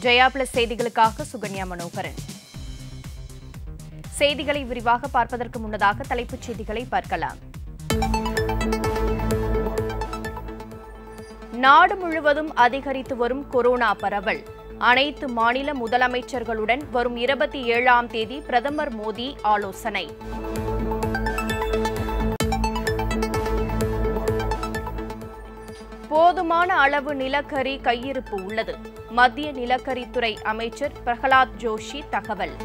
Jaya plus செய்திகளுக்காக சுகன்யா மனோகரன் செய்திகளை விரிவாக பார்ப்பதற்கு முன்னதாக தலைப்புச் செய்திகளை பார்க்கலாம் நாடு முழுவதும் அதிகரித்து வரும் கொரோனா பரவல் அனைத்து மாநில முதலமைச்சர்களுடன் வரும் இருபத்தி ஏழாம் தேதி பிரதமர் மோடி ஆலோசனை போதுமான அளவு நிலக்கரி கையிருப்பு உள்ளது மத்திய நிலக்கரித்துறை அமைச்சர் பிரகலாத் ஜோஷி தகவல்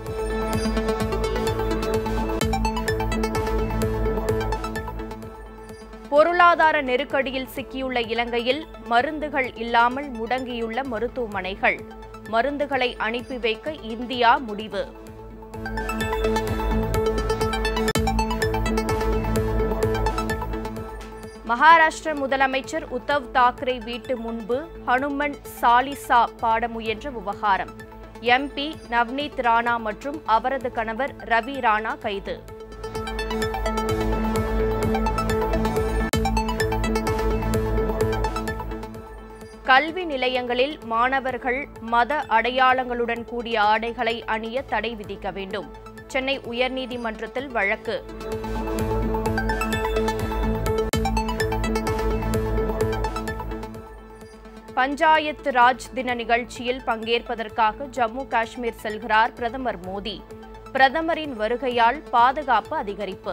பொருளாதார நெருக்கடியில் சிக்கியுள்ள இலங்கையில் மருந்துகள் இல்லாமல் முடங்கியுள்ள மருத்துவமனைகள் மருந்துகளை அனுப்பி வைக்க இந்தியா முடிவு மகாராஷ்டிர முதலமைச்சர் உத்தவ் தாக்கரே வீட்டு முன்பு ஹனுமன் சாலிசா பாட முயன்ற விவகாரம் எம்பி நவ்னீத் ராணா மற்றும் அவரது கணவர் ரவி ராணா கைது கல்வி நிலையங்களில் மாணவர்கள் மத அடையாளங்களுடன் கூடிய ஆடைகளை அணிய தடை விதிக்க வேண்டும் சென்னை உயர்நீதிமன்றத்தில் வழக்கு பஞ்சாயத்து ராஜ் தின நிகழ்ச்சியில் பங்கேற்பதற்காக ஜம்மு காஷ்மீர் செல்கிறார் பிரதமர் மோடி பிரதமரின் வருகையால் பாதுகாப்பு அதிகரிப்பு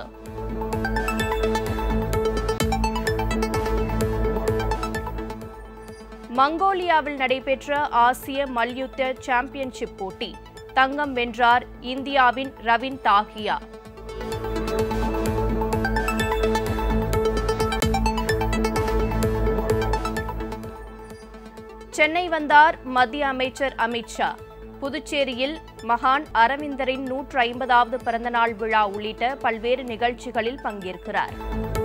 மங்கோலியாவில் நடைபெற்ற ஆசிய மல்யுத்த சாம்பியன்ஷிப் போட்டி தங்கம் வென்றார் இந்தியாவின் ரவின் தாகியா சென்னை வந்தார் மத்திய அமைச்சர் அமித்ஷா புதுச்சேரியில் மகான் அரவிந்தரின் நூற்று ஐம்பதாவது பிறந்தநாள் விழா உள்ளிட்ட பல்வேறு நிகழ்ச்சிகளில் பங்கேற்கிறார்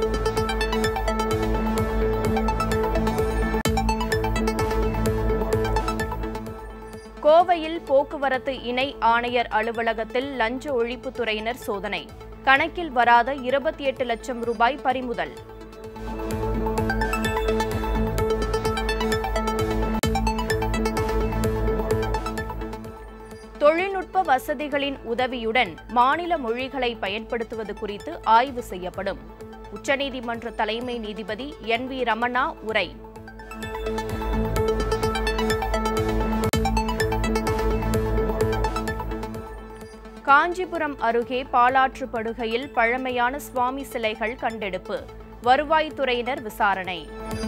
கோவையில் போக்குவரத்து இணை ஆணையர் அலுவலகத்தில் லஞ்ச ஒழிப்புத்துறையினர் சோதனை கணக்கில் வராத இருபத்தி எட்டு லட்சம் ரூபாய் பறிமுதல் தொழில்நுட்ப வசதிகளின் உதவியுடன் மாநில மொழிகளை பயன்படுத்துவது குறித்து ஆய்வு செய்யப்படும் உச்சநீதிமன்ற தலைமை நீதிபதி என் வி ரமணா உரை காஞ்சிபுரம் அருகே பாலாற்று படுகையில் பழமையான சுவாமி சிலைகள் கண்டெடுப்பு வருவாய்த்துறையினர் விசாரணை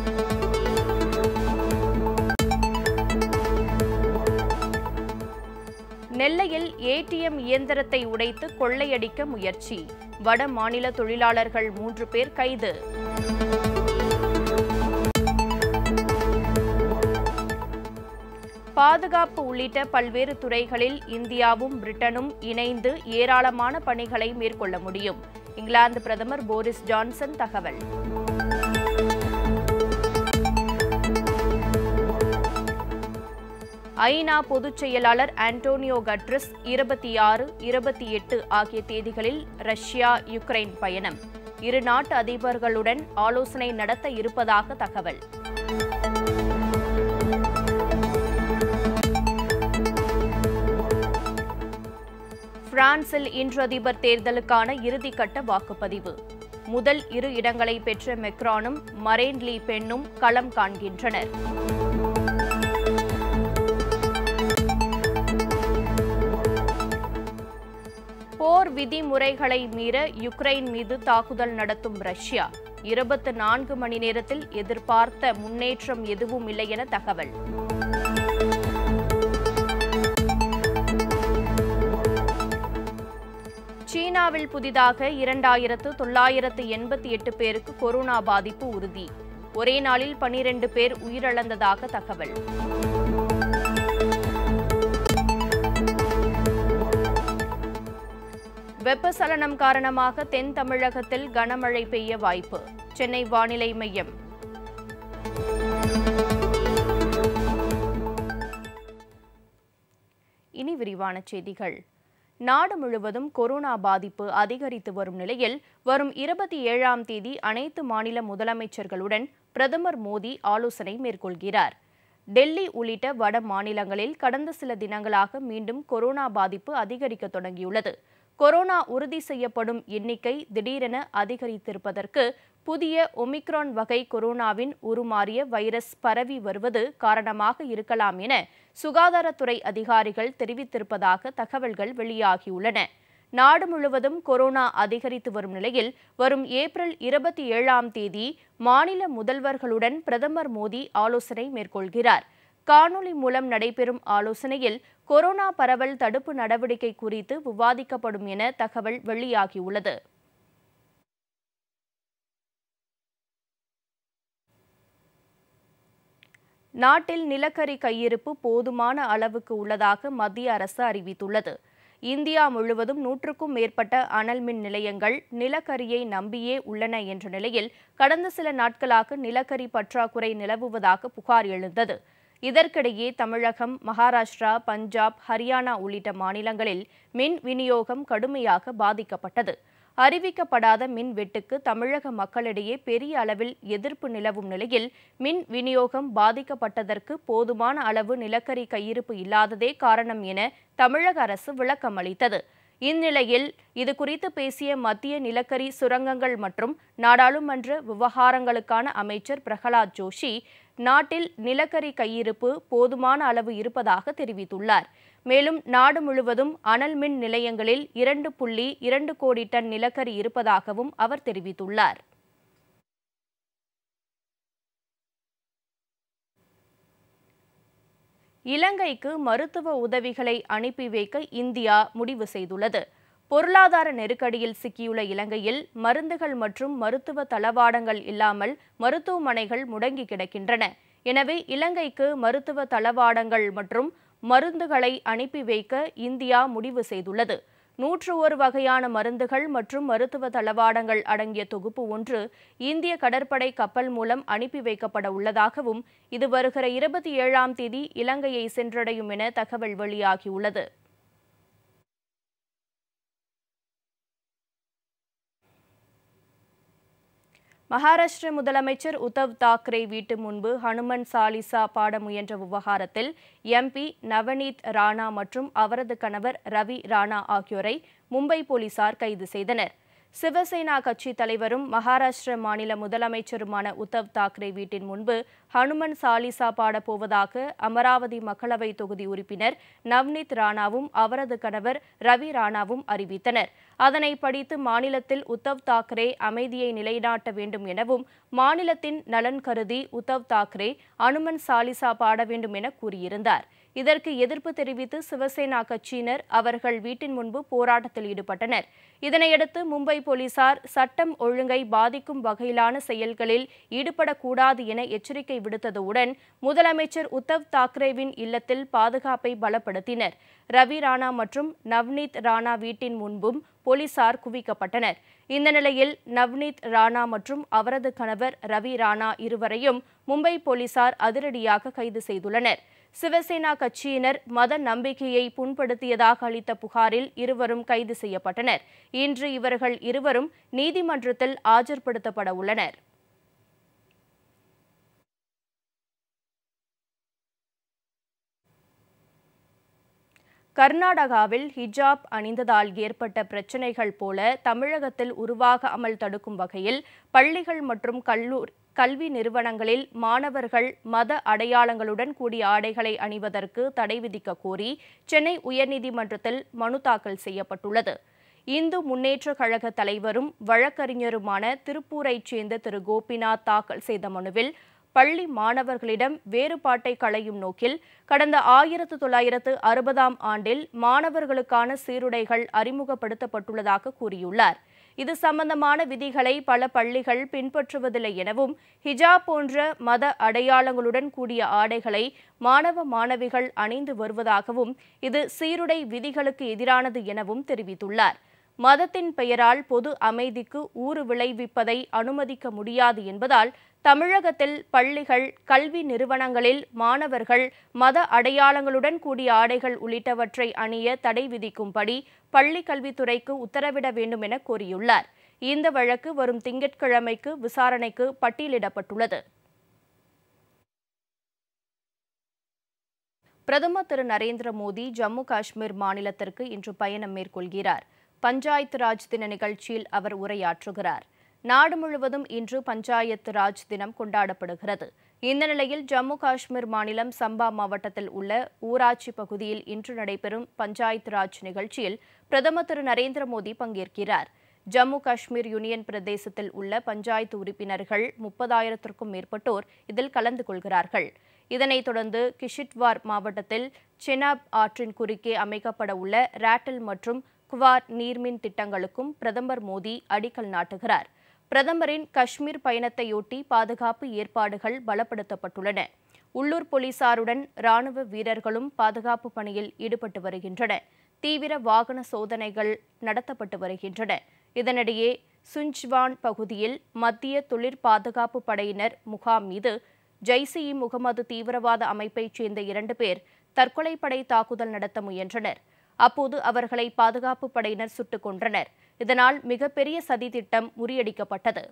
நெல்லையில் ஏடிஎம் இயந்திரத்தை உடைத்து கொள்ளையடிக்க முயற்சி வட மாநில தொழிலாளர்கள் மூன்று பேர் கைது பாதுகாப்பு உள்ளிட்ட பல்வேறு துறைகளில் இந்தியாவும் பிரிட்டனும் இணைந்து ஏராளமான பணிகளை மேற்கொள்ள முடியும் இங்கிலாந்து பிரதமர் போரிஸ் ஜான்சன் தகவல் ஐநா பொதுச் செயலாளர் ஆண்டோனியோ கட்ரஸ் இருபத்தி ஆறு இருபத்தி எட்டு ஆகிய தேதிகளில் ரஷ்யா யுக்ரைன் பயணம் இரு நாட்டு அதிபர்களுடன் ஆலோசனை நடத்த இருப்பதாக தகவல் பிரான்சில் இன்று அதிபர் தேர்தலுக்கான இறுதிக்கட்ட வாக்குப்பதிவு முதல் இரு இடங்களை பெற்ற மெக்ரானும் மரேன் லீ பெண்ணும் களம் காண்கின்றனர் போர் விதிமுறைகளை மீற யுக்ரைன் மீது தாக்குதல் நடத்தும் ரஷ்யா இருபத்து நான்கு மணி நேரத்தில் எதிர்பார்த்த முன்னேற்றம் எதுவும் இல்லை என தகவல் சீனாவில் புதிதாக இரண்டாயிரத்து தொள்ளாயிரத்து எண்பத்தி எட்டு பேருக்கு கொரோனா பாதிப்பு உறுதி ஒரே நாளில் பனிரெண்டு பேர் உயிரிழந்ததாக தகவல் வெப்பசலனம் காரணமாக தென் தமிழகத்தில் கனமழை பெய்ய வாய்ப்பு சென்னை வானிலை மையம் இனி விரிவான செய்திகள் நாடு முழுவதும் கொரோனா பாதிப்பு அதிகரித்து வரும் நிலையில் வரும் இருபத்தி ஏழாம் தேதி அனைத்து மாநில முதலமைச்சர்களுடன் பிரதமர் மோடி ஆலோசனை மேற்கொள்கிறார் டெல்லி உள்ளிட்ட வட மாநிலங்களில் கடந்த சில தினங்களாக மீண்டும் கொரோனா பாதிப்பு அதிகரிக்க தொடங்கியுள்ளது கொரோனா உறுதி செய்யப்படும் எண்ணிக்கை திடீரென அதிகரித்திருப்பதற்கு புதிய ஒமிக்ரான் வகை கொரோனாவின் உருமாறிய வைரஸ் பரவி வருவது காரணமாக இருக்கலாம் என சுகாதாரத்துறை அதிகாரிகள் தெரிவித்திருப்பதாக தகவல்கள் வெளியாகியுள்ளன நாடு முழுவதும் கொரோனா அதிகரித்து வரும் நிலையில் வரும் ஏப்ரல் இருபத்தி ஏழாம் தேதி மாநில முதல்வர்களுடன் பிரதமர் மோடி ஆலோசனை மேற்கொள்கிறார் காணொலி மூலம் நடைபெறும் ஆலோசனையில் கொரோனா பரவல் தடுப்பு நடவடிக்கை குறித்து விவாதிக்கப்படும் என தகவல் வெளியாகியுள்ளது நாட்டில் நிலக்கரி கையிருப்பு போதுமான அளவுக்கு உள்ளதாக மத்திய அரசு அறிவித்துள்ளது இந்தியா முழுவதும் நூற்றுக்கும் மேற்பட்ட அனல் மின் நிலையங்கள் நிலக்கரியை நம்பியே உள்ளன என்ற நிலையில் கடந்த சில நாட்களாக நிலக்கரி பற்றாக்குறை நிலவுவதாக புகார் எழுந்தது இதற்கிடையே தமிழகம் மகாராஷ்டிரா பஞ்சாப் ஹரியானா உள்ளிட்ட மாநிலங்களில் மின் விநியோகம் கடுமையாக பாதிக்கப்பட்டது அறிவிக்கப்படாத மின் வெட்டுக்கு தமிழக மக்களிடையே பெரிய அளவில் எதிர்ப்பு நிலவும் நிலையில் மின் விநியோகம் பாதிக்கப்பட்டதற்கு போதுமான அளவு நிலக்கரி கையிருப்பு இல்லாததே காரணம் என தமிழக அரசு விளக்கம் அளித்தது இந்நிலையில் இதுகுறித்து பேசிய மத்திய நிலக்கரி சுரங்கங்கள் மற்றும் நாடாளுமன்ற விவகாரங்களுக்கான அமைச்சர் பிரகலாத் ஜோஷி நாட்டில் நிலக்கரி கையிருப்பு போதுமான அளவு இருப்பதாக தெரிவித்துள்ளார் மேலும் நாடு முழுவதும் அனல் மின் நிலையங்களில் இரண்டு புள்ளி இரண்டு கோடி டன் நிலக்கரி இருப்பதாகவும் அவர் தெரிவித்துள்ளார் இலங்கைக்கு மருத்துவ உதவிகளை அனுப்பி வைக்க இந்தியா முடிவு செய்துள்ளது பொருளாதார நெருக்கடியில் சிக்கியுள்ள இலங்கையில் மருந்துகள் மற்றும் மருத்துவ தளவாடங்கள் இல்லாமல் மருத்துவமனைகள் முடங்கி கிடக்கின்றன எனவே இலங்கைக்கு மருத்துவ தளவாடங்கள் மற்றும் மருந்துகளை அனுப்பி வைக்க இந்தியா முடிவு செய்துள்ளது நூற்று ஒரு வகையான மருந்துகள் மற்றும் மருத்துவ தளவாடங்கள் அடங்கிய தொகுப்பு ஒன்று இந்திய கடற்படை கப்பல் மூலம் அனுப்பி வைக்கப்பட உள்ளதாகவும் இது வருகிற இருபத்தி ஏழாம் தேதி இலங்கையை சென்றடையும் என தகவல் வெளியாகியுள்ளது மகாராஷ்டிர முதலமைச்சர் உத்தவ் தாக்கரே வீட்டு முன்பு ஹனுமன் சாலிசா பாட முயன்ற விவகாரத்தில் எம்பி நவநீத் ராணா மற்றும் அவரது கணவர் ரவி ராணா ஆகியோரை மும்பை போலீசார் கைது செய்தனர் சிவசேனா கட்சி தலைவரும் மகாராஷ்டிர மாநில முதலமைச்சருமான உத்தவ் தாக்கரே வீட்டின் முன்பு ஹனுமன் சாலிசா பாடப் போவதாக அமராவதி மக்களவை தொகுதி உறுப்பினர் நவ்னீத் ராணாவும் அவரது கணவர் ரவி ராணாவும் அறிவித்தனர் அதனை படித்து மாநிலத்தில் உத்தவ் தாக்கரே அமைதியை நிலைநாட்ட வேண்டும் எனவும் மாநிலத்தின் நலன் கருதி உத்தவ் தாக்கரே அனுமன் சாலிசா பாட வேண்டும் என கூறியிருந்தார் இதற்கு எதிர்ப்பு தெரிவித்து சிவசேனா கட்சியினர் அவர்கள் வீட்டின் முன்பு போராட்டத்தில் ஈடுபட்டனர் இதனையடுத்து மும்பை போலீசார் சட்டம் ஒழுங்கை பாதிக்கும் வகையிலான செயல்களில் ஈடுபடக்கூடாது என எச்சரிக்கை விடுத்ததுடன் முதலமைச்சர் உத்தவ் தாக்கரேவின் இல்லத்தில் பாதுகாப்பை பலப்படுத்தினர் ரவி ராணா மற்றும் நவ்னீத் ராணா வீட்டின் முன்பும் போலீசார் குவிக்கப்பட்டனர் இந்த நிலையில் நவ்னீத் ராணா மற்றும் அவரது கணவர் ரவி ராணா இருவரையும் மும்பை போலீசார் அதிரடியாக கைது செய்துள்ளனர் சிவசேனா கட்சியினர் மத நம்பிக்கையை புண்படுத்தியதாக அளித்த புகாரில் இருவரும் கைது செய்யப்பட்டனர் இன்று இவர்கள் இருவரும் நீதிமன்றத்தில் ஆஜர்படுத்தப்பட உள்ளனர் கர்நாடகாவில் ஹிஜாப் அணிந்ததால் ஏற்பட்ட பிரச்சினைகள் போல தமிழகத்தில் உருவாகாமல் தடுக்கும் வகையில் பள்ளிகள் மற்றும் கல்லூரி கல்வி நிறுவனங்களில் மாணவர்கள் மத அடையாளங்களுடன் கூடிய ஆடைகளை அணிவதற்கு தடை விதிக்க கோரி சென்னை உயர்நீதிமன்றத்தில் மனு தாக்கல் செய்யப்பட்டுள்ளது இந்து முன்னேற்ற கழக தலைவரும் வழக்கறிஞருமான திருப்பூரைச் சேர்ந்த திரு கோபிநாத் தாக்கல் செய்த மனுவில் பள்ளி மாணவர்களிடம் வேறுபாட்டை களையும் நோக்கில் கடந்த ஆயிரத்து தொள்ளாயிரத்து அறுபதாம் ஆண்டில் மாணவர்களுக்கான சீருடைகள் அறிமுகப்படுத்தப்பட்டுள்ளதாக கூறியுள்ளார் இது சம்பந்தமான விதிகளை பல பள்ளிகள் பின்பற்றுவதில்லை எனவும் ஹிஜாப் போன்ற மத அடையாளங்களுடன் கூடிய ஆடைகளை மாணவ மாணவிகள் அணிந்து வருவதாகவும் இது சீருடை விதிகளுக்கு எதிரானது எனவும் தெரிவித்துள்ளார் மதத்தின் பெயரால் பொது அமைதிக்கு ஊறு விளைவிப்பதை அனுமதிக்க முடியாது என்பதால் தமிழகத்தில் பள்ளிகள் கல்வி நிறுவனங்களில் மாணவர்கள் மத அடையாளங்களுடன் கூடிய ஆடைகள் உள்ளிட்டவற்றை அணிய தடை விதிக்கும்படி பள்ளி கல்வித்துறைக்கு உத்தரவிட வேண்டும் என கோரியுள்ளார் இந்த வழக்கு வரும் திங்கட்கிழமைக்கு விசாரணைக்கு பட்டியலிடப்பட்டுள்ளது பிரதமர் திரு நரேந்திர மோடி ஜம்மு காஷ்மீர் மாநிலத்திற்கு இன்று பயணம் மேற்கொள்கிறார் பஞ்சாயத்து ராஜ் தின நிகழ்ச்சியில் அவர் உரையாற்றுகிறார் நாடு முழுவதும் இன்று பஞ்சாயத்து ராஜ் தினம் கொண்டாடப்படுகிறது இந்த நிலையில் ஜம்மு காஷ்மீர் மாநிலம் சம்பா மாவட்டத்தில் உள்ள ஊராட்சி பகுதியில் இன்று நடைபெறும் பஞ்சாயத்து ராஜ் நிகழ்ச்சியில் பிரதமர் திரு நரேந்திர மோடி பங்கேற்கிறார் ஜம்மு காஷ்மீர் யூனியன் பிரதேசத்தில் உள்ள பஞ்சாயத்து உறுப்பினர்கள் முப்பதாயிரத்திற்கும் மேற்பட்டோர் இதில் கலந்து கொள்கிறார்கள் இதனைத் தொடர்ந்து கிஷிட்வார் மாவட்டத்தில் செனாப் ஆற்றின் குறுக்கே அமைக்கப்பட உள்ள ராட்டல் மற்றும் குவார் நீர்மின் திட்டங்களுக்கும் பிரதமர் மோடி அடிக்கல் நாட்டுகிறார் பிரதமரின் காஷ்மீர் பயணத்தையொட்டி பாதுகாப்பு ஏற்பாடுகள் பலப்படுத்தப்பட்டுள்ளன உள்ளூர் போலீசாருடன் ராணுவ வீரர்களும் பாதுகாப்பு பணியில் ஈடுபட்டு வருகின்றன தீவிர வாகன சோதனைகள் நடத்தப்பட்டு வருகின்றன இதனிடையே சுஞ்ச்வான் பகுதியில் மத்திய தொழிற் பாதுகாப்பு படையினர் முகாம் மீது ஜெய்ஸ் இ முகமது தீவிரவாத அமைப்பைச் சேர்ந்த இரண்டு பேர் தற்கொலைப்படை தாக்குதல் நடத்த முயன்றனர் அப்போது அவர்களை பாதுகாப்பு படையினர் சுட்டுக் கொன்றனர் இதனால் மிகப்பெரிய சதி திட்டம் முறியடிக்கப்பட்டது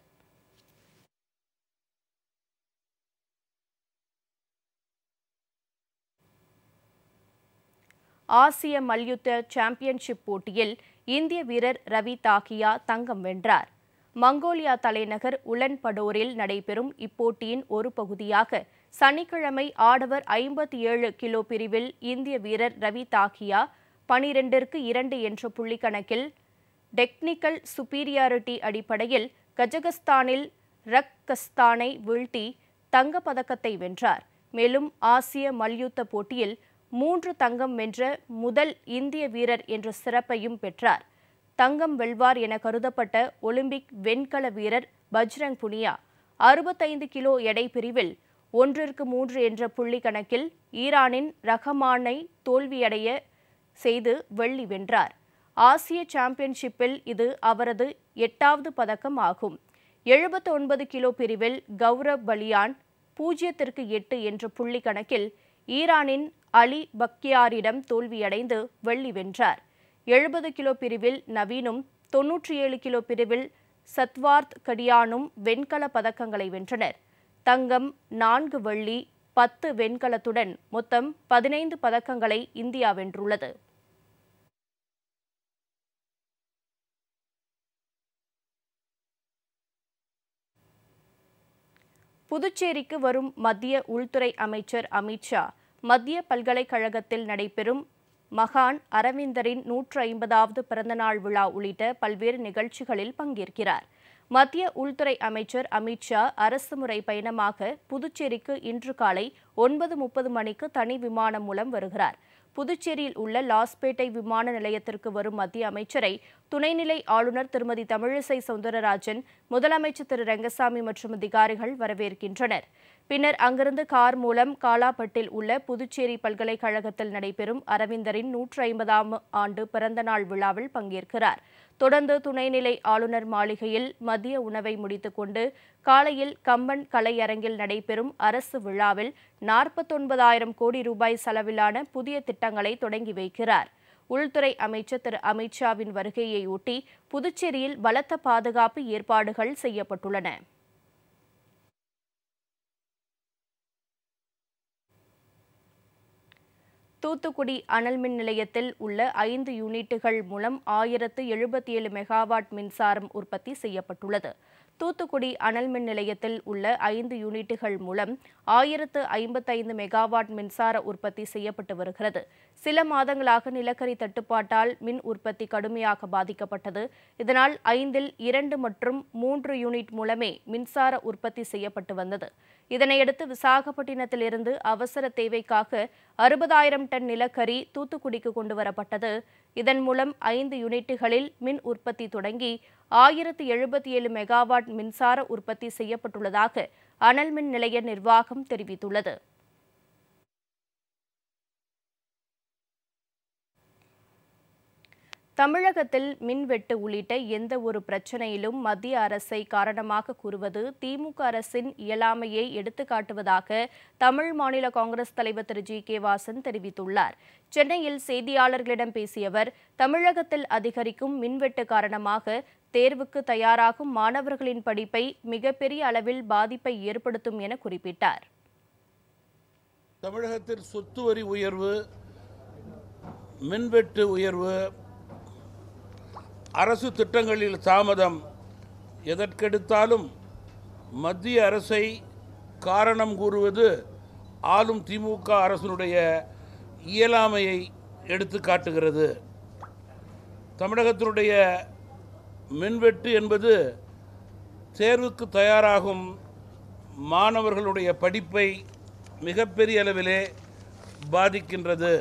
ஆசிய மல்யுத்த சாம்பியன்ஷிப் போட்டியில் இந்திய வீரர் ரவி தாக்கியா தங்கம் வென்றார் மங்கோலியா தலைநகர் உலன் படோரில் நடைபெறும் இப்போட்டியின் ஒரு பகுதியாக சனிக்கிழமை ஆடவர் ஐம்பத்தி ஏழு கிலோ பிரிவில் இந்திய வீரர் ரவி தாக்கியா பனிரெண்டிற்கு இரண்டு என்ற புள்ளிக்கணக்கில் டெக்னிக்கல் சுப்பீரியாரிட்டி அடிப்படையில் கஜகஸ்தானில் ரக்கஸ்தானை வீழ்த்தி தங்கப் பதக்கத்தை வென்றார் மேலும் ஆசிய மல்யுத்த போட்டியில் மூன்று தங்கம் வென்ற முதல் இந்திய வீரர் என்ற சிறப்பையும் பெற்றார் தங்கம் வெல்வார் என கருதப்பட்ட ஒலிம்பிக் வெண்கல வீரர் பஜ்ரங் புனியா அறுபத்தைந்து கிலோ எடை பிரிவில் ஒன்றிற்கு மூன்று என்ற புள்ளி கணக்கில் ஈரானின் ரஹமானை தோல்வியடைய செய்து வெள்ளி வென்றார் ஆசிய சாம்பியன்ஷிப்பில் இது அவரது எட்டாவது பதக்கம் ஆகும் எழுபத்தி ஒன்பது கிலோ பிரிவில் கௌரவ் பலியான் பூஜ்ஜியத்திற்கு எட்டு என்ற புள்ளி கணக்கில் ஈரானின் அலி பக்தியாரிடம் தோல்வியடைந்து வெள்ளி வென்றார் எழுபது கிலோ பிரிவில் நவீனும் தொன்னூற்றி ஏழு கிலோ பிரிவில் சத்வார்த் கடியானும் வெண்கல பதக்கங்களை வென்றனர் தங்கம் நான்கு வெள்ளி பத்து வெண்கலத்துடன் மொத்தம் பதினைந்து பதக்கங்களை இந்தியா வென்றுள்ளது புதுச்சேரிக்கு வரும் மத்திய உள்துறை அமைச்சர் அமித்ஷா மத்திய பல்கலைக்கழகத்தில் நடைபெறும் மகான் அரவிந்தரின் நூற்று ஐம்பதாவது பிறந்தநாள் விழா உள்ளிட்ட பல்வேறு நிகழ்ச்சிகளில் பங்கேற்கிறார் மத்திய உள்துறை அமைச்சர் அமித்ஷா அரசு முறை பயணமாக புதுச்சேரிக்கு இன்று காலை ஒன்பது முப்பது மணிக்கு தனி விமானம் மூலம் வருகிறார் புதுச்சேரியில் உள்ள லாஸ்பேட்டை விமான நிலையத்திற்கு வரும் மத்திய அமைச்சரை துணைநிலை ஆளுநர் திருமதி தமிழிசை சவுந்தரராஜன் முதலமைச்சர் திரு ரங்கசாமி மற்றும் அதிகாரிகள் வரவேற்கின்றனர் பின்னர் அங்கிருந்து கார் மூலம் காலாப்பட்டில் உள்ள புதுச்சேரி பல்கலைக்கழகத்தில் நடைபெறும் அரவிந்தரின் நூற்று ஐம்பதாம் ஆண்டு பிறந்தநாள் விழாவில் பங்கேற்கிறார் தொடர்ந்து துணைநிலை ஆளுநர் மாளிகையில் மதிய உணவை முடித்துக்கொண்டு காலையில் கம்பன் கலையரங்கில் நடைபெறும் அரசு விழாவில் நாற்பத்தொன்பதாயிரம் கோடி ரூபாய் செலவிலான புதிய திட்டங்களை தொடங்கி வைக்கிறார் உள்துறை அமைச்சர் திரு அமித்ஷாவின் வருகையையொட்டி புதுச்சேரியில் பலத்த பாதுகாப்பு ஏற்பாடுகள் செய்யப்பட்டுள்ளன தூத்துக்குடி அனல் மின் நிலையத்தில் உள்ள ஐந்து யூனிட்டுகள் மூலம் ஆயிரத்து எழுபத்தி ஏழு மெகாவாட் மின்சாரம் உற்பத்தி செய்யப்பட்டுள்ளது தூத்துக்குடி அனல் மின் நிலையத்தில் உள்ள ஐந்து யூனிட்டுகள் மூலம் ஆயிரத்து ஐம்பத்தைந்து மெகாவாட் மின்சார உற்பத்தி செய்யப்பட்டு வருகிறது சில மாதங்களாக நிலக்கரி தட்டுப்பாட்டால் மின் உற்பத்தி கடுமையாக பாதிக்கப்பட்டது இதனால் ஐந்தில் இரண்டு மற்றும் மூன்று யூனிட் மூலமே மின்சார உற்பத்தி செய்யப்பட்டு வந்தது இதனையடுத்து விசாகப்பட்டினத்திலிருந்து அவசர தேவைக்காக அறுபதாயிரம் டன் நிலக்கரி தூத்துக்குடிக்கு கொண்டு வரப்பட்டது இதன் மூலம் ஐந்து யூனிட்டுகளில் மின் உற்பத்தி தொடங்கி ஆயிரத்து எழுபத்தி ஏழு மெகாவாட் மின்சார உற்பத்தி செய்யப்பட்டுள்ளதாக அனல் மின் நிலைய நிர்வாகம் தெரிவித்துள்ளது தமிழகத்தில் மின்வெட்டு உள்ளிட்ட எந்த ஒரு பிரச்சனையிலும் மத்திய அரசை காரணமாக கூறுவது திமுக அரசின் இயலாமையை எடுத்துக்காட்டுவதாக தமிழ் மாநில காங்கிரஸ் தலைவர் திரு ஜி கே வாசன் தெரிவித்துள்ளார் சென்னையில் செய்தியாளர்களிடம் பேசிய அவர் தமிழகத்தில் அதிகரிக்கும் மின்வெட்டு காரணமாக தேர்வுக்கு தயாராகும் மாணவர்களின் படிப்பை மிகப்பெரிய அளவில் பாதிப்பை ஏற்படுத்தும் என குறிப்பிட்டார் தமிழகத்தில் சொத்து வரி உயர்வு மின்வெட்டு உயர்வு அரசு திட்டங்களில் தாமதம் எதற்கெடுத்தாலும் மத்திய அரசை காரணம் கூறுவது ஆளும் திமுக அரசினுடைய இயலாமையை எடுத்து காட்டுகிறது தமிழகத்தினுடைய மின்வெட்டு என்பது தேர்வுக்கு தயாராகும் மாணவர்களுடைய படிப்பை மிகப்பெரிய அளவிலே பாதிக்கின்றது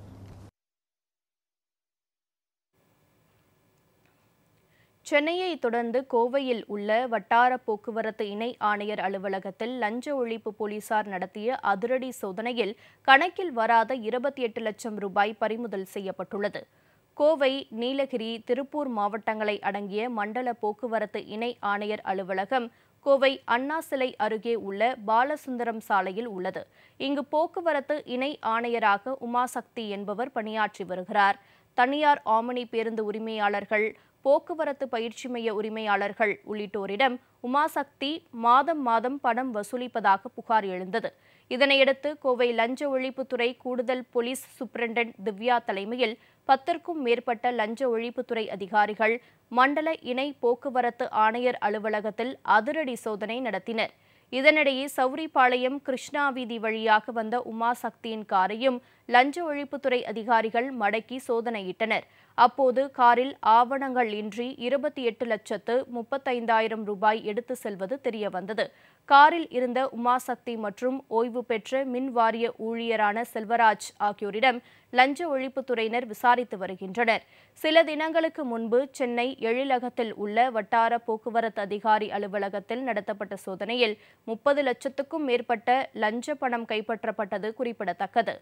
சென்னையை தொடர்ந்து கோவையில் உள்ள வட்டார போக்குவரத்து இணை ஆணையர் அலுவலகத்தில் லஞ்ச ஒழிப்பு போலீசார் நடத்திய அதிரடி சோதனையில் கணக்கில் வராத இருபத்தி எட்டு லட்சம் ரூபாய் பறிமுதல் செய்யப்பட்டுள்ளது கோவை நீலகிரி திருப்பூர் மாவட்டங்களை அடங்கிய மண்டல போக்குவரத்து இணை ஆணையர் அலுவலகம் கோவை அண்ணா சிலை அருகே உள்ள பாலசுந்தரம் சாலையில் உள்ளது இங்கு போக்குவரத்து இணை ஆணையராக உமாசக்தி என்பவர் பணியாற்றி வருகிறார் தனியார் ஆமணி பேருந்து உரிமையாளர்கள் போக்குவரத்து பயிற்சி மைய உரிமையாளர்கள் உள்ளிட்டோரிடம் உமாசக்தி மாதம் மாதம் பணம் வசூலிப்பதாக புகார் எழுந்தது இதனையடுத்து கோவை லஞ்ச ஒழிப்புத்துறை கூடுதல் போலீஸ் சூப்பரண்டன்ட் திவ்யா தலைமையில் பத்திற்கும் மேற்பட்ட லஞ்ச ஒழிப்புத்துறை அதிகாரிகள் மண்டல இணை போக்குவரத்து ஆணையர் அலுவலகத்தில் அதிரடி சோதனை நடத்தினர் இதனிடையே சௌரிபாளையம் கிருஷ்ணா வீதி வழியாக வந்த உமாசக்தியின் காரையும் லஞ்ச ஒழிப்புத்துறை அதிகாரிகள் மடக்கி சோதனையிட்டனர் அப்போது காரில் ஆவணங்கள் இன்றி இருபத்தி எட்டு லட்சத்து முப்பத்தைந்தாயிரம் ரூபாய் எடுத்து செல்வது தெரியவந்தது காரில் இருந்த உமாசக்தி மற்றும் ஓய்வு பெற்ற மின் வாரிய ஊழியரான செல்வராஜ் ஆகியோரிடம் லஞ்ச ஒழிப்புத்துறையினர் விசாரித்து வருகின்றனர் சில தினங்களுக்கு முன்பு சென்னை எழிலகத்தில் உள்ள வட்டார போக்குவரத்து அதிகாரி அலுவலகத்தில் நடத்தப்பட்ட சோதனையில் முப்பது லட்சத்துக்கும் மேற்பட்ட லஞ்ச பணம் கைப்பற்றப்பட்டது குறிப்பிடத்தக்கது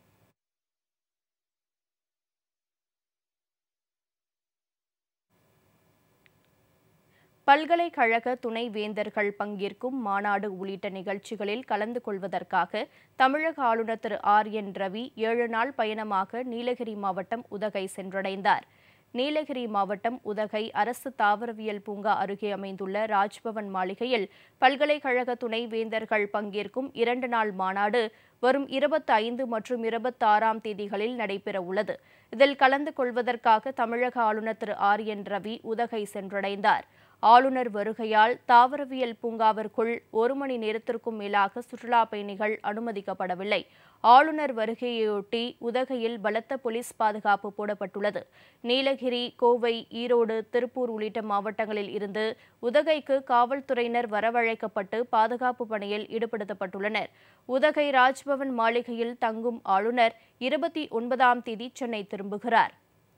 பல்கலைக்கழக துணை வேந்தர்கள் பங்கேற்கும் மாநாடு உள்ளிட்ட நிகழ்ச்சிகளில் கலந்து கொள்வதற்காக தமிழக ஆளுநர் திரு ஆர் என் ரவி ஏழு நாள் பயணமாக நீலகிரி மாவட்டம் உதகை சென்றடைந்தார் நீலகிரி மாவட்டம் உதகை அரசு தாவரவியல் பூங்கா அருகே அமைந்துள்ள ராஜ்பவன் மாளிகையில் பல்கலைக்கழக துணை வேந்தர்கள் பங்கேற்கும் இரண்டு நாள் மாநாடு வரும் இருபத்தி ஐந்து மற்றும் இருபத்தாறாம் தேதிகளில் நடைபெற உள்ளது இதில் கலந்து கொள்வதற்காக தமிழக ஆளுநர் திரு ஆர் என் ரவி உதகை சென்றடைந்தார் ஆளுநர் வருகையால் தாவரவியல் பூங்காவிற்குள் ஒரு மணி நேரத்திற்கும் மேலாக சுற்றுலா பயணிகள் அனுமதிக்கப்படவில்லை ஆளுநர் வருகையொட்டி உதகையில் பலத்த போலீஸ் பாதுகாப்பு போடப்பட்டுள்ளது நீலகிரி கோவை ஈரோடு திருப்பூர் உள்ளிட்ட மாவட்டங்களில் இருந்து உதகைக்கு காவல்துறையினர் வரவழைக்கப்பட்டு பாதுகாப்பு பணியில் ஈடுபடுத்தப்பட்டுள்ளனர் உதகை ராஜ்பவன் மாளிகையில் தங்கும் ஆளுநர் இருபத்தி ஒன்பதாம் தேதி சென்னை திரும்புகிறார்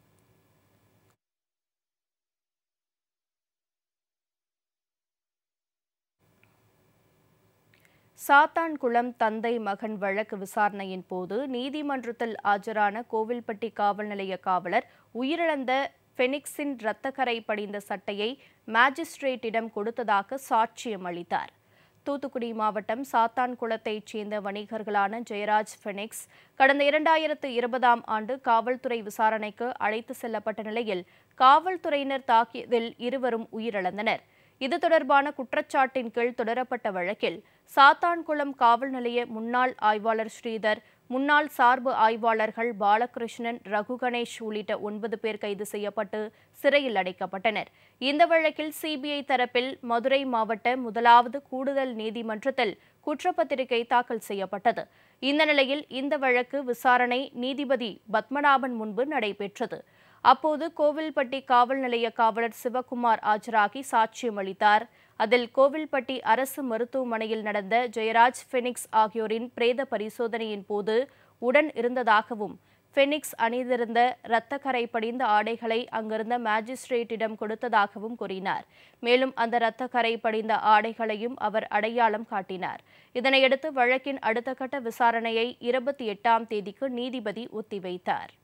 சாத்தான்குளம் தந்தை மகன் வழக்கு விசாரணையின் போது நீதிமன்றத்தில் ஆஜரான கோவில்பட்டி காவல் நிலைய காவலர் உயிரிழந்த ஃபெனிக்ஸின் இரத்தக்கரை படிந்த சட்டையை மாஜிஸ்ட்ரேட்டிடம் கொடுத்ததாக சாட்சியம் அளித்தார் தூத்துக்குடி மாவட்டம் சாத்தான்குளத்தைச் சேர்ந்த வணிகர்களான ஜெயராஜ் ஃபெனிக்ஸ் கடந்த இரண்டாயிரத்து இருபதாம் ஆண்டு காவல்துறை விசாரணைக்கு அழைத்து செல்லப்பட்ட நிலையில் காவல்துறையினர் தாக்கியதில் இருவரும் உயிரிழந்தனர் இது தொடர்பான குற்றச்சாட்டின் கீழ் தொடரப்பட்ட வழக்கில் சாத்தான்குளம் காவல் நிலைய முன்னாள் ஆய்வாளர் ஸ்ரீதர் முன்னாள் சார்பு ஆய்வாளர்கள் பாலகிருஷ்ணன் ரகு கணேஷ் உள்ளிட்ட ஒன்பது பேர் கைது செய்யப்பட்டு சிறையில் அடைக்கப்பட்டனர் இந்த வழக்கில் சிபிஐ தரப்பில் மதுரை மாவட்ட முதலாவது கூடுதல் நீதிமன்றத்தில் குற்றப்பத்திரிகை தாக்கல் செய்யப்பட்டது இந்த நிலையில் இந்த வழக்கு விசாரணை நீதிபதி பத்மநாபன் முன்பு நடைபெற்றது அப்போது கோவில்பட்டி காவல் நிலைய காவலர் சிவகுமார் ஆஜராகி சாட்சியம் அளித்தார் அதில் கோவில்பட்டி அரசு மருத்துவமனையில் நடந்த ஜெயராஜ் ஃபெனிக்ஸ் ஆகியோரின் பிரேத பரிசோதனையின் போது உடன் இருந்ததாகவும் ஃபெனிக்ஸ் அணிந்திருந்த இரத்தக்கரை படிந்த ஆடைகளை அங்கிருந்த மாஜிஸ்ட்ரேட்டிடம் கொடுத்ததாகவும் கூறினார் மேலும் அந்த இரத்தக்கரை படிந்த ஆடைகளையும் அவர் அடையாளம் காட்டினார் இதனையடுத்து வழக்கின் அடுத்த கட்ட விசாரணையை இருபத்தி எட்டாம் தேதிக்கு நீதிபதி ஒத்திவைத்தார்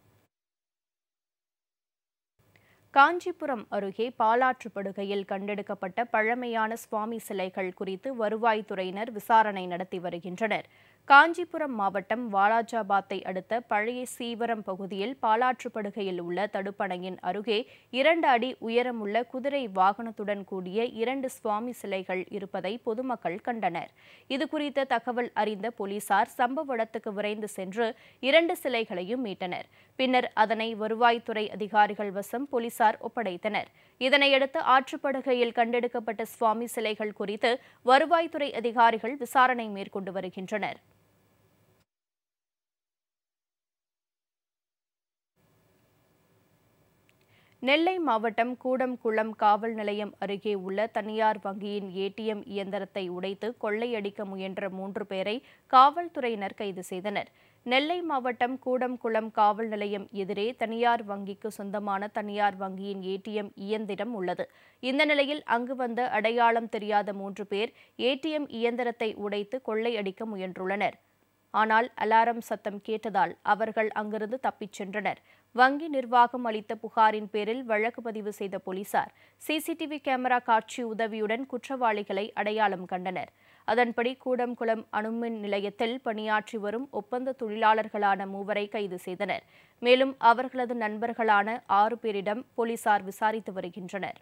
காஞ்சிபுரம் அருகே பாலாற்றுப்படுகையில் கண்டெடுக்கப்பட்ட பழமையான சுவாமி சிலைகள் குறித்து வருவாய்த்துறையினர் விசாரணை நடத்தி வருகின்றனர் காஞ்சிபுரம் மாவட்டம் வாலாஜாபாத்தை அடுத்த பழைய சீவரம் பகுதியில் பாலாற்றுப்படுகையில் உள்ள தடுப்பணையின் அருகே இரண்டு அடி உயரமுள்ள குதிரை வாகனத்துடன் கூடிய இரண்டு சுவாமி சிலைகள் இருப்பதை பொதுமக்கள் கண்டனர் இதுகுறித்த தகவல் அறிந்த போலீசார் சம்பவ இடத்துக்கு விரைந்து சென்று இரண்டு சிலைகளையும் மீட்டனர் பின்னர் அதனை வருவாய்த்துறை அதிகாரிகள் வசம் போலீசார் ஒப்படைத்தனர் இதனையடுத்து ஆற்றுப்படுகையில் கண்டெடுக்கப்பட்ட சுவாமி சிலைகள் குறித்து வருவாய்த்துறை அதிகாரிகள் விசாரணை மேற்கொண்டு வருகின்றனர் நெல்லை மாவட்டம் கூடம்குளம் காவல் நிலையம் அருகே உள்ள தனியார் வங்கியின் ஏடிஎம் இயந்திரத்தை உடைத்து கொள்ளையடிக்க முயன்ற மூன்று பேரை காவல்துறையினர் கைது செய்தனர் நெல்லை மாவட்டம் கூடம்குளம் காவல் நிலையம் எதிரே தனியார் வங்கிக்கு சொந்தமான தனியார் வங்கியின் ஏடிஎம் இயந்திரம் உள்ளது இந்த நிலையில் அங்கு வந்த அடையாளம் தெரியாத மூன்று பேர் ஏடிஎம் இயந்திரத்தை உடைத்து கொள்ளையடிக்க முயன்றுள்ளனர் ஆனால் அலாரம் சத்தம் கேட்டதால் அவர்கள் அங்கிருந்து தப்பிச் சென்றனர் வங்கி நிர்வாகம் அளித்த புகாரின் பேரில் வழக்கு பதிவு செய்த போலீசார் சிசிடிவி கேமரா காட்சி உதவியுடன் குற்றவாளிகளை அடையாளம் கண்டனர் அதன்படி கூடம்குளம் அணுமின் நிலையத்தில் பணியாற்றி வரும் ஒப்பந்த தொழிலாளர்களான மூவரை கைது செய்தனர் மேலும் அவர்களது நண்பர்களான ஆறு பேரிடம் போலீசார் விசாரித்து வருகின்றனர்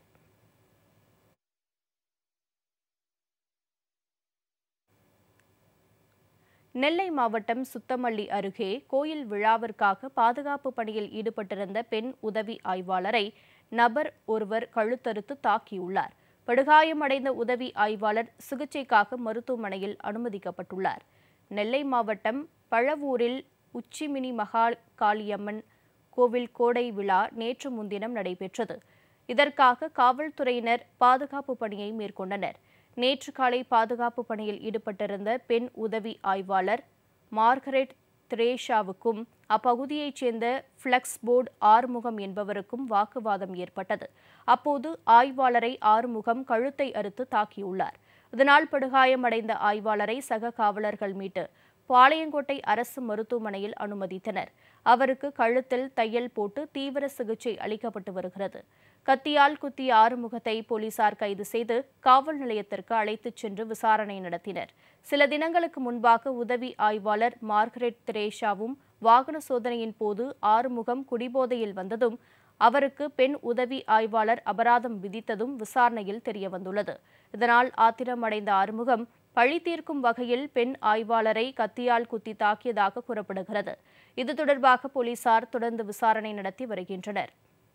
நெல்லை மாவட்டம் சுத்தமல்லி அருகே கோயில் விழாவிற்காக பாதுகாப்பு பணியில் ஈடுபட்டிருந்த பெண் உதவி ஆய்வாளரை நபர் ஒருவர் கழுத்தறுத்து தாக்கியுள்ளார் படுகாயமடைந்த உதவி ஆய்வாளர் சிகிச்சைக்காக மருத்துவமனையில் அனுமதிக்கப்பட்டுள்ளார் நெல்லை மாவட்டம் பழவூரில் உச்சிமினி மகா காளியம்மன் கோவில் கோடை விழா நேற்று முன்தினம் நடைபெற்றது இதற்காக காவல்துறையினர் பாதுகாப்பு பணியை மேற்கொண்டனர் நேற்று காலை பாதுகாப்பு பணியில் ஈடுபட்டிருந்த பெண் உதவி ஆய்வாளர் மார்கரெட் திரேஷாவுக்கும் அப்பகுதியைச் சேர்ந்த ஃப்ளக்ஸ் போர்டு ஆறுமுகம் என்பவருக்கும் வாக்குவாதம் ஏற்பட்டது அப்போது ஆய்வாளரை ஆறுமுகம் கழுத்தை அறுத்து தாக்கியுள்ளார் இதனால் படுகாயமடைந்த ஆய்வாளரை சக காவலர்கள் மீட்டு பாளையங்கோட்டை அரசு மருத்துவமனையில் அனுமதித்தனர் அவருக்கு கழுத்தில் தையல் போட்டு தீவிர சிகிச்சை அளிக்கப்பட்டு வருகிறது கத்தியால் குத்திய ஆறுமுகத்தை போலீசார் கைது செய்து காவல் நிலையத்திற்கு அழைத்துச் சென்று விசாரணை நடத்தினர் சில தினங்களுக்கு முன்பாக உதவி ஆய்வாளர் மார்கரெட் திரேஷாவும் வாகன சோதனையின் போது ஆறுமுகம் குடிபோதையில் வந்ததும் அவருக்கு பெண் உதவி ஆய்வாளர் அபராதம் விதித்ததும் விசாரணையில் தெரியவந்துள்ளது இதனால் ஆத்திரமடைந்த ஆறுமுகம் பழி தீர்க்கும் வகையில் பெண் ஆய்வாளரை கத்தியால் குத்தி தாக்கியதாக கூறப்படுகிறது இது தொடர்பாக போலீசார் தொடர்ந்து விசாரணை நடத்தி வருகின்றனர்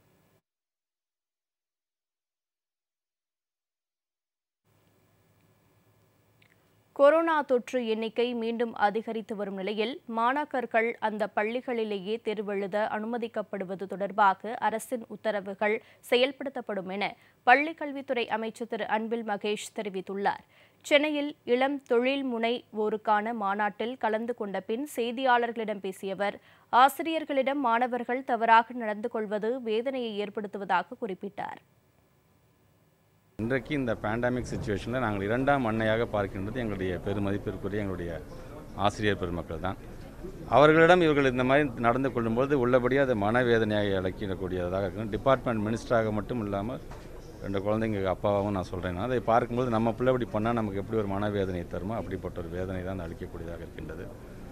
கொரோனா தொற்று எண்ணிக்கை மீண்டும் அதிகரித்து வரும் நிலையில் மாணாக்கர்கள் அந்த பள்ளிகளிலேயே தேர்வெழுத அனுமதிக்கப்படுவது தொடர்பாக அரசின் உத்தரவுகள் செயல்படுத்தப்படும் என பள்ளிக்கல்வித்துறை அமைச்சர் திரு அன்பில் மகேஷ் தெரிவித்துள்ளார் சென்னையில் இளம் தொழில் முனைவோருக்கான மாநாட்டில் கலந்து கொண்ட பின் செய்தியாளர்களிடம் பேசிய அவர் ஆசிரியர்களிடம் மாணவர்கள் தவறாக நடந்து கொள்வது வேதனையை ஏற்படுத்துவதாக குறிப்பிட்டார் இன்றைக்கு இந்த பேண்டமிக் சுச்சுவேஷனில் நாங்கள் இரண்டாம் அன்னையாக பார்க்கின்றது எங்களுடைய பெருமதிப்பிற்குரிய எங்களுடைய ஆசிரியர் பெருமக்கள் தான் அவர்களிடம் இவர்கள் இந்த மாதிரி நடந்து கொள்ளும்போது உள்ளபடியாக அது மனவேதனையாக இழக்கிடக்கூடியதாக இருக்கும் டிபார்ட்மெண்ட் மினிஸ்டராக மட்டும் இல்லாமல் ரெண்டு குழந்தைங்க அப்பாவாகவும் நான் சொல்கிறேன் அதை பார்க்கும்போது நம்ம பிள்ளை இப்படி பண்ணால் நமக்கு எப்படி ஒரு மனவேதனை தருமோ அப்படிப்பட்ட ஒரு வேதனை தான் அளிக்கக்கூடியதாக இருக்கின்றது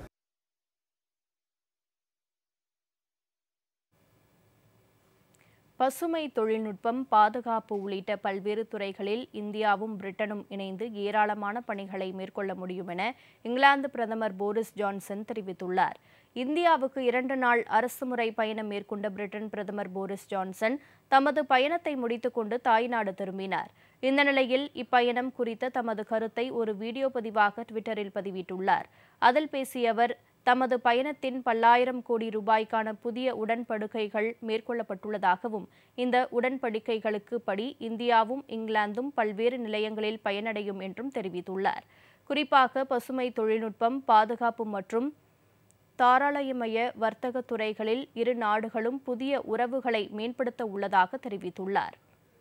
பசுமை தொழில்நுட்பம் பாதுகாப்பு உள்ளிட்ட பல்வேறு துறைகளில் இந்தியாவும் பிரிட்டனும் இணைந்து ஏராளமான பணிகளை மேற்கொள்ள முடியும் என இங்கிலாந்து பிரதமர் போரிஸ் ஜான்சன் தெரிவித்துள்ளார் இந்தியாவுக்கு இரண்டு நாள் அரசுமுறை பயணம் மேற்கொண்ட பிரிட்டன் பிரதமர் போரிஸ் ஜான்சன் தமது பயணத்தை முடித்துக்கொண்டு தாய்நாடு திரும்பினார் இந்த நிலையில் இப்பயணம் குறித்த தமது கருத்தை ஒரு வீடியோ பதிவாக ட்விட்டரில் பதிவிட்டுள்ளார் அதில் பேசிய அவர் தமது பயணத்தின் பல்லாயிரம் கோடி ரூபாய்க்கான புதிய உடன்படிக்கைகள் மேற்கொள்ளப்பட்டுள்ளதாகவும் இந்த உடன்படிக்கைகளுக்கு படி இந்தியாவும் இங்கிலாந்தும் பல்வேறு நிலையங்களில் பயனடையும் என்றும் தெரிவித்துள்ளார் குறிப்பாக பசுமை தொழில்நுட்பம் பாதுகாப்பு மற்றும் தாராளமய வர்த்தக துறைகளில் இரு நாடுகளும் புதிய உறவுகளை மேம்படுத்த உள்ளதாக தெரிவித்துள்ளார்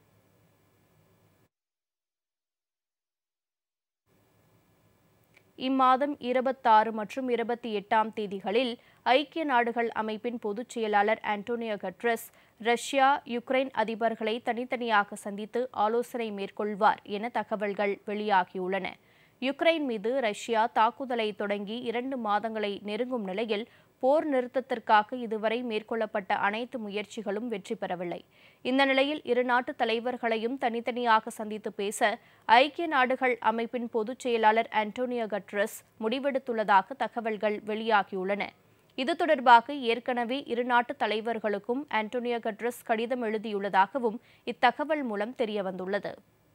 இம்மாதம் இருபத்தாறு மற்றும் இருபத்தி எட்டாம் தேதிகளில் ஐக்கிய நாடுகள் அமைப்பின் பொதுச் செயலாளர் ஆண்டோனியோ கட்ரஸ் ரஷ்யா யுக்ரைன் அதிபர்களை தனித்தனியாக சந்தித்து ஆலோசனை மேற்கொள்வார் என தகவல்கள் வெளியாகியுள்ளன யுக்ரைன் மீது ரஷ்யா தாக்குதலை தொடங்கி இரண்டு மாதங்களை நெருங்கும் நிலையில் போர் நிறுத்தத்திற்காக இதுவரை மேற்கொள்ளப்பட்ட அனைத்து முயற்சிகளும் வெற்றி பெறவில்லை இந்த நிலையில் இரு நாட்டு தலைவர்களையும் தனித்தனியாக சந்தித்து பேச ஐக்கிய நாடுகள் அமைப்பின் பொதுச் செயலாளர் அன்டோனியோ கட்ரஸ் முடிவெடுத்துள்ளதாக தகவல்கள் வெளியாகியுள்ளன இது தொடர்பாக ஏற்கனவே இரு நாட்டு தலைவர்களுக்கும் ஆண்டோனியோ கட்ரஸ் கடிதம் எழுதியுள்ளதாகவும் இத்தகவல் மூலம் தெரியவந்துள்ளது